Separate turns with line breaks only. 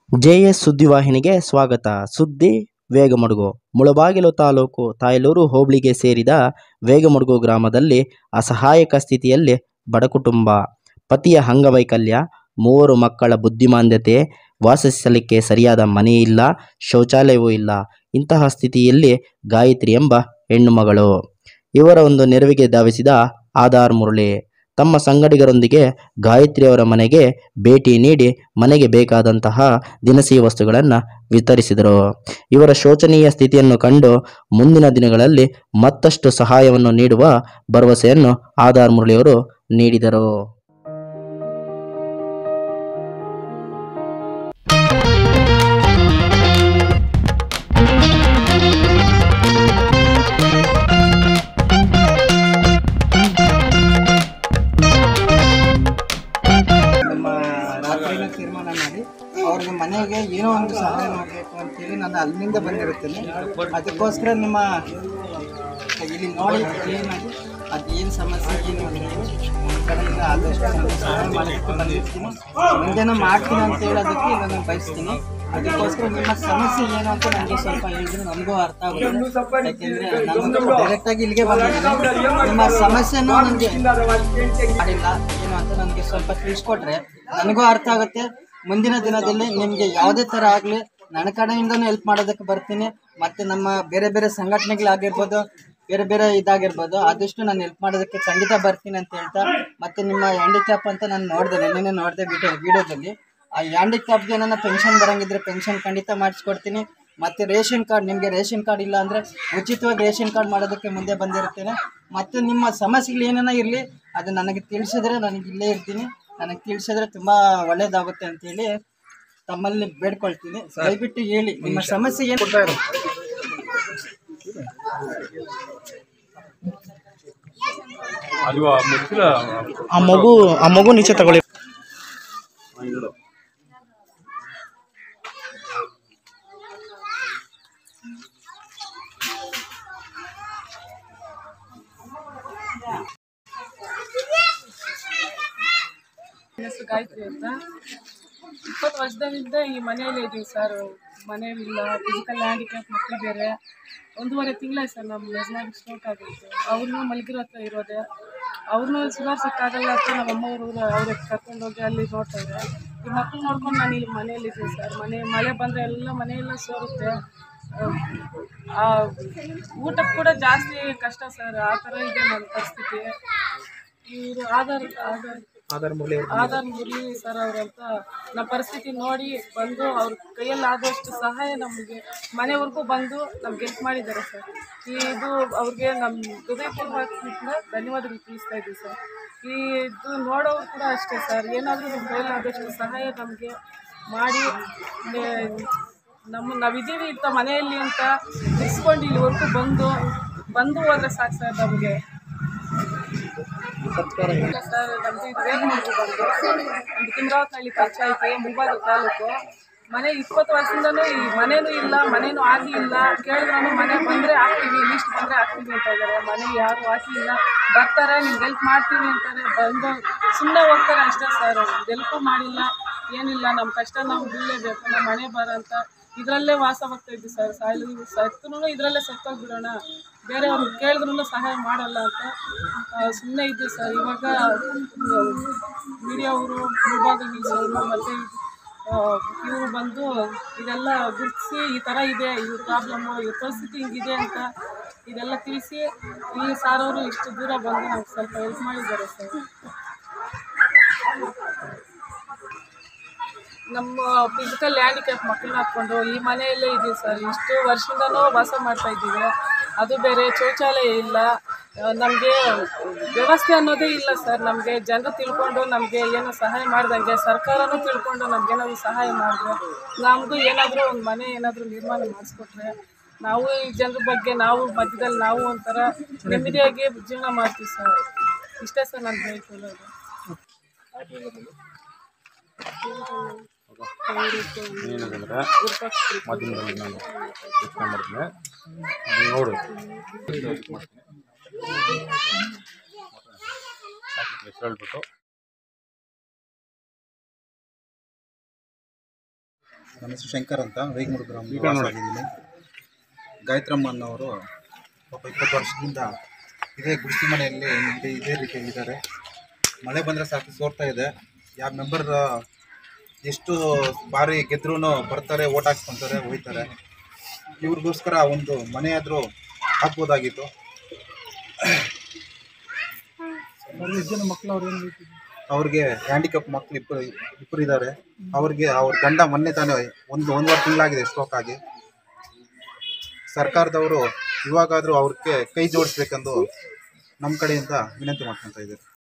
JS ಸುದ್ದಿವಾಹಿನಿಗೆ ಸ್ವಾಗತ ಸುದ್ದಿ ವೇಗಮಡುಗು ಮುಳಬಾಗಿಲು ತಾಲೂಕು ತಾಯಲೂರು ಹೋಬಳಿಗೆ ಸೇರಿದ ವೇಗಮಡುಗು ಗ್ರಾಮದಲ್ಲಿ ಅಸಹಾಯಕ ಸ್ಥಿತಿಯಲ್ಲಿ ಬಡ ಕುಟುಂಬ ಪತಿಯ ಅಂಗವೈಕಲ್ಯ ಮೂವರು ಮಕ್ಕಳ ಬುದ್ಧಿಮಾಂದ್ಯತೆ ವಾಸಿಸಲಿಕ್ಕೆ ಸರಿಯಾದ ಮನೆ ಇಲ್ಲ ಶೌಚಾಲಯವೂ ಇಲ್ಲ ಇಂತಹ ಸ್ಥಿತಿಯಲ್ಲಿ ಗಾಯತ್ರಿ ಎಂಬ ಹೆಣ್ಣು ಮಗಳು ಇವರ ಒಂದು ನೆರವಿಗೆ ಧಾವಿಸಿದ ಆಧಾರ್ ಮುರಳಿ ತಮ್ಮ ಸಂಗಡಿಗರೊಂದಿಗೆ ಗಾಯತ್ರಿ ಅವರ ಮನೆಗೆ ಭೇಟಿ ನೀಡಿ ಮನೆಗೆ ಬೇಕಾದಂತಹ ದಿನಸಿ ವಸ್ತುಗಳನ್ನು ವಿತರಿಸಿದರು ಇವರ ಶೋಚನೀಯ ಸ್ಥಿತಿಯನ್ನು ಕಂಡು ಮುಂದಿನ ದಿನಗಳಲ್ಲಿ ಮತ್ತಷ್ಟು ಸಹಾಯವನ್ನು ನೀಡುವ ಭರವಸೆಯನ್ನು ಆಧಾರ್ ಮುರಳಿಯವರು ನೀಡಿದರು
ನಮ್ಮ ರಾತ್ರಿನ ತೀರ್ಮಾನ ಮಾಡಿ ಅವ್ರಿಗೆ ಮನೆಗೆ ಏನೋ ಒಂದು ಸಹಾಯ ಮಾಡಬೇಕು ಅಂತೇಳಿ ನಾನು ಅಲ್ಲಿಂದ ಬಂದಿರುತ್ತೇನೆ ಅದಕ್ಕೋಸ್ಕರ ನಿಮ್ಮ ಇಲ್ಲಿ ನೋಡಿ ಕ್ಲೀನಾಗಿ ಅದು ಏನು ಸಮಸ್ಯೆ ಏನು ಅಂತ ನಮ್ಮ ಕಡೆಯಿಂದ ಆದಷ್ಟು ನಾನು ಸಹಾಯ ಮಾಡೋದಕ್ಕೆ ಬಂದಿರ್ತೀನಿ ಮುಂದೆನೂ ಮಾಡ್ತೀನಿ ಅಂತ ಹೇಳೋದಕ್ಕೆ ಇಲ್ಲ ನಾನು ಬಯಸ್ತೀನಿ ಅದಕ್ಕೋಸ್ಕರ ನಿಮ್ಮ ಸಮಸ್ಯೆ ಏನು ಅಂತ ನನಗೆ ಸ್ವಲ್ಪ ಹೇಳಿದ್ರೆ ನನಗೂ ಅರ್ಥ ಆಗುತ್ತೆ ಯಾಕೆಂದರೆ ನಾನು ಡೈರೆಕ್ಟಾಗಿ ಇಲ್ಲಿಗೆ ಬಂದಿದ್ದೀನಿ ನಿಮ್ಮ ಸಮಸ್ಯೆನೂ ನನಗೆ ಮಾಡಿಲ್ಲ ಏನು ಅಂತ ನನಗೆ ಸ್ವಲ್ಪ ತಿಳಿಸ್ಕೊಟ್ರೆ ನನಗೂ ಅರ್ಥ ಆಗುತ್ತೆ ಮುಂದಿನ ದಿನದಲ್ಲಿ ನಿಮಗೆ ಯಾವುದೇ ಥರ ಆಗಲಿ ನನ್ನ ಕಡೆಯಿಂದನೂ ಹೆಲ್ಪ್ ಮಾಡೋದಕ್ಕೆ ಬರ್ತೀನಿ ಮತ್ತು ನಮ್ಮ ಬೇರೆ ಬೇರೆ ಸಂಘಟನೆಗಳಾಗಿರ್ಬೋದು ಬೇರೆ ಬೇರೆ ಇದಾಗಿರ್ಬೋದು ಆದಷ್ಟು ನಾನು ಹೆಲ್ಪ್ ಮಾಡೋದಕ್ಕೆ ಖಂಡಿತ ಬರ್ತೀನಿ ಅಂತ ಹೇಳ್ತಾ ಮತ್ತು ನಿಮ್ಮ ಹ್ಯಾಂಡಿಕ್ಯಾಪ್ ಅಂತ ನಾನು ನೋಡಿದೆ ನಿನ್ನೆ ನೋಡಿದೆ ವಿಡಿಯೋ ವಿಡಿಯೋದಲ್ಲಿ ಆ ಹ್ಯಾಂಡಿಕ್ಯಾಪ್ಗೆ ನನ್ನ ಪೆನ್ಷನ್ ಬರಂಗಿದ್ರೆ ಪೆನ್ಷನ್ ಖಂಡಿತ ಮಾಡಿಸ್ಕೊಡ್ತೀನಿ ಮತ್ತು ರೇಷನ್ ಕಾರ್ಡ್ ನಿಮಗೆ ರೇಷನ್ ಕಾರ್ಡ್ ಇಲ್ಲ ಅಂದರೆ ಉಚಿತವಾಗಿ ರೇಷನ್ ಕಾರ್ಡ್ ಮಾಡೋದಕ್ಕೆ ಮುಂದೆ ಬಂದಿರುತ್ತೇನೆ ಮತ್ತು ನಿಮ್ಮ ಸಮಸ್ಯೆಗಳು ಏನೇನ ಇರಲಿ ಅದು ನನಗೆ ತಿಳಿಸಿದ್ರೆ ನನಗೆ ಇಲ್ಲೇ ಇರ್ತೀನಿ ನನಗೆ ತಿಳಿಸಿದ್ರೆ ತುಂಬ ಒಳ್ಳೇದಾಗುತ್ತೆ ಅಂತೇಳಿ ತಮ್ಮಲ್ಲಿ ಬೇಡ್ಕೊಳ್ತೀನಿ ದಯವಿಟ್ಟು ಹೇಳಿ ನಿಮ್ಮ ಸಮಸ್ಯೆ ಏನು
ಅದು ಆ ಮುಚ್ಚಿಲ
ಆ ಮಗು ಆ ಮಗು ನೀಚೆ ತಗೊಳ್ಳಿ
ನನ್ನ ಹೆಸರು ಗಾಯತ್ರಿ ಅಂತ ಇಪ್ಪತ್ತು ವರ್ಷದಿಂದ ಈ ಮನೆಯಲ್ಲೇ ಇದ್ದೀವಿ ಸರ್ ಮನೆಯಲ್ಲಿಲ್ಲ ಫಿಸಿಕಲ್ ಹ್ಯಾಂಡಿಕ್ಯಾಪ್ ಮಕ್ಕಳು ಬೇರೆ ಒಂದೂವರೆ ತಿಂಗಳಾಯ್ತು ಸರ್ ನಮ್ಮ ಯಜಮಾನ್ ಸ್ಟ್ರೋಕ್ ಆಗಿತ್ತು ಅವ್ರನ್ನೂ ಮಲಗಿರೋ ಹತ್ರ ಇರೋದೆ ಅವ್ರನ್ನೂ ಸುಧಾರ್ಸೋಕ್ಕಾಗಲ್ಲ ಅಂತ ನಮ್ಮ ಅಮ್ಮವರು ಅವ್ರಿಗೆ ಕರ್ಕೊಂಡೋಗಿ ಅಲ್ಲಿ ನೋಡ್ತಾ ಇದ್ದಾರೆ ಈ ಮಕ್ಕಳು ನೋಡ್ಕೊಂಡು ನಾನು ಇಲ್ಲಿ ಮನೆಯಲ್ಲಿದ್ದೀನಿ ಸರ್ ಮನೆ ಮಳೆ ಬಂದರೆ ಎಲ್ಲ ಮನೆಯೆಲ್ಲ ಸೋರುತ್ತೆ ಆ, ಊಟಕ್ಕೆ ಕೂಡ ಜಾಸ್ತಿ ಕಷ್ಟ ಸರ್ ಆ ಥರ ಇದೆ ನನ್ನ ಪರಿಸ್ಥಿತಿ ಇವರು ಆಧಾರ್ ಆಧಾರ್
ಆಧಾರ್ ಮುರಳಿ
ಆಧಾರ್ ಮುರಳಿ ಸರ್ ಅವರಂತ ನಮ್ಮ ಪರಿಸ್ಥಿತಿ ನೋಡಿ ಬಂದು ಅವ್ರ ಕೈಯಲ್ಲಿ ಆದಷ್ಟು ಸಹಾಯ ನಮಗೆ ಮನೆವರೆಗೂ ಬಂದು ನಮ್ಗೆ ಹೆಲ್ಪ್ ಮಾಡಿದ್ದಾರೆ ಸರ್ ಇದು ಅವ್ರಿಗೆ ನಮ್ಮ ಹೃದಯಪೂರ್ವಕದಿಂದ ಧನ್ಯವಾದಗಳು ತಿಳಿಸ್ತಾ ಇದ್ದೀವಿ ಸರ್ ಈ ಇದು ನೋಡೋರು ಕೂಡ ಅಷ್ಟೇ ಸರ್ ಏನಾದರೂ ನಿಮ್ಮ ಕೈಯಲ್ಲಿ ಆದಷ್ಟು ಸಹಾಯ ನಮಗೆ ಮಾಡಿ ನೆ- ನಮ್ಮ ನಾವಿದ್ದೀವಿ ಇಂಥ ಮನೆಯಲ್ಲಿ ಅಂತ ಇಸ್ಕೊಂಡು ಇಲ್ಲಿವರೆಗೂ ಬಂದು ಬಂದು ಹೋದ್ರೆ ಸಾಕು ಸರ್ ನಮಗೆ ಇಲ್ಲ ಸರ್ ನಮ್ದು ಇದು ವೇಗಮಂಡ್ರು ಬಂದು ಒಂದು ತಿಮ್ರಾವತ್ನಹಳ್ಳಿ ಪಂಚಾಯತಿ ಮುಂಬಾಗ ತಾಲೂಕು ಮನೆ ಇಪ್ಪತ್ತು ವರ್ಷದಿಂದನೂ ಈ ಮನೇನೂ ಇಲ್ಲ ಮನೇನೂ ಆಗಿ ಇಲ್ಲ ಕೇಳಿದ್ರು ಮನೆ ಬಂದರೆ ಹಾಕ್ತೀವಿ ಲೀಸ್ಟ್ ಬಂದರೆ ಹಾಕ್ತೀವಿ ಅಂತ ಇದ್ದಾರೆ ಮನೆ ಯಾರು ಹಾಕಿಲ್ಲ ಬರ್ತಾರೆ ನಿಮ್ಗೆ ಹೆಲ್ಪ್ ಮಾಡ್ತೀವಿ ಅಂತಾರೆ ಬಂದು ಸುಮ್ಮನೆ ಹೋಗ್ತಾರೆ ಅಷ್ಟೇ ಸರ್ ಹೆಲ್ಪು ಮಾಡಿಲ್ಲ ಏನಿಲ್ಲ ನಮ್ಮ ಕಷ್ಟ ನಾವು ಬೀಳಲೇಬೇಕು ನಮ್ಮ ಮನೆ ಬರ ಅಂತ ಇದರಲ್ಲೇ ವಾಸವಾಗ್ತಾ ಇದ್ವಿ ಸರ್ ಸಾಯಲು ಸತ್ತೂ ಇದರಲ್ಲೇ ಸತ್ತೋಗ್ಬಿಡೋಣ ಬೇರೆಯವ್ರು ಕೇಳಿದ್ರು ಸಹಾಯ ಮಾಡಲ್ಲ ಅಂತ ಸುಮ್ಮನೆ ಇದ್ವಿ ಸರ್ ಇವಾಗ ಮೀಡಿಯಾವರು ವಿಭಾಗ ನ್ಯೂಸ್ ಅವರು ಮತ್ತು ಇವರು ಬಂದು ಇದೆಲ್ಲ ಗುರುತಿಸಿ ಈ ಥರ ಇದೆ ಇವ್ರ ಪ್ರಾಬ್ಲಮ್ಮು ಇವ್ರ ಪರಿಸ್ಥಿತಿ ಹಿಂಗಿದೆ ಅಂತ ಇದೆಲ್ಲ ತಿಳಿಸಿ ಈ ಸಾರವರು ಇಷ್ಟು ದೂರ ಬಂದು ನಮ್ಗೆ ಸ್ವಲ್ಪ ಹೆಲ್ಪ್ ಮಾಡಿದ್ದಾರೆ ಸರ್ ನಮ್ಮ ಫಿಸಿಕಲ್ ಹ್ಯಾಂಡಿಕ್ಯಾಪ್ ಮಕ್ಕಳನ್ನ ಹಾಕ್ಕೊಂಡು ಈ ಮನೆಯಲ್ಲೇ ಇದ್ದೀವಿ ಸರ್ ಇಷ್ಟು ವರ್ಷದಿಂದನೂ ವಾಸ ಮಾಡ್ತಾ ಇದ್ದೀವಿ ಅದು ಬೇರೆ ಶೌಚಾಲಯ ಇಲ್ಲ ನಮಗೆ ವ್ಯವಸ್ಥೆ ಅನ್ನೋದೇ ಇಲ್ಲ ಸರ್ ನಮಗೆ ಜನರು ತಿಳ್ಕೊಂಡು ನಮಗೆ ಏನೋ ಸಹಾಯ ಮಾಡ್ದಂಗೆ ಸರ್ಕಾರನೂ ತಿಳ್ಕೊಂಡು ನಮ್ಗೇನಾದ್ರು ಸಹಾಯ ಮಾಡಿದ್ರೆ ನಮಗೂ ಏನಾದರೂ ಒಂದು ಮನೆ ಏನಾದರೂ ನಿರ್ಮಾಣ ಮಾಡಿಸ್ಕೊಟ್ರೆ ನಾವು ಈ ಜನರ ಬಗ್ಗೆ ನಾವು ಮಧ್ಯದಲ್ಲಿ ನಾವು ಒಂಥರ ನೆಮ್ಮದಿಯಾಗಿ ಜೀವನ ಮಾಡ್ತೀವಿ ಸರ್ ಇಷ್ಟೇ ಸರ್ ನಾನು ಹೇಳ್ಕೊಳ್ಳೋದು
ಏನಂದ್ರೆ ಮಧ್ಯದಲ್ಲಿ ನಾನು ಯೋಚನೆ ಮಾಡ್ತೀನಿ ಅದನ್ನ ನೋಡು ಹೆಸರು ಹೇಳ್ಬಿಟ್ಟು
ನನ್ನ ಹೆಸರು ಶಂಕರ್ ಅಂತ ವೇಗಮೂರು ಗ್ರಾಮ ಆಗಿದ್ದೀನಿ ಗಾಯತ್ರಮ್ಮನವರು ಪಾಪ ಇಪ್ಪತ್ತು ವರ್ಷದಿಂದ ಇದೇ ಗುಡಿಸಿ ಮನೆಯಲ್ಲಿ ಇದೇ ಇದೇ ರೀತಿಯಲ್ಲಿ ಇದ್ದಾರೆ ಮಳೆ ಬಂದರೆ ಸಾಕು ಸೋರ್ತಾ ಇದೆ ಯಾವ ಮೆಂಬರ್ ಎಷ್ಟು ಬಾರಿ ಗೆದ್ರೂ ಬರ್ತಾರೆ ಓಟ್ ಹಾಕ್ಸ್ಕೊಂತಾರೆ ಹೋಯ್ತಾರೆ ಇವ್ರಿಗೋಸ್ಕರ ಒಂದು ಮನೆಯಾದರೂ ಹಾಕ್ಬೋದಾಗಿತ್ತು ಅವ್ರಿಗೆ ಹ್ಯಾಂಡಿಕ್ಯಾಪ್ ಮಕ್ಳು ಇಬ್ಬರು ಇಬ್ಬರು ಇದ್ದಾರೆ ಅವ್ರಿಗೆ ಅವ್ರ ಗಂಡ ಮೊನ್ನೆ ತಾನೇ ಒಂದು ಒಂದೂವರೆ ತಿಂಗಳಾಗಿದೆ ಸ್ಟ್ರೋಕ್ ಆಗಿ ಸರ್ಕಾರದವರು ಇವಾಗಾದರೂ ಅವ್ರಿಗೆ ಕೈ ಜೋಡಿಸ್ಬೇಕೆಂದು ನಮ್ಮ ಕಡೆಯಿಂದ ವಿನಂತಿ ಮಾಡ್ಕೊತಾ ಇದ್ದಾರೆ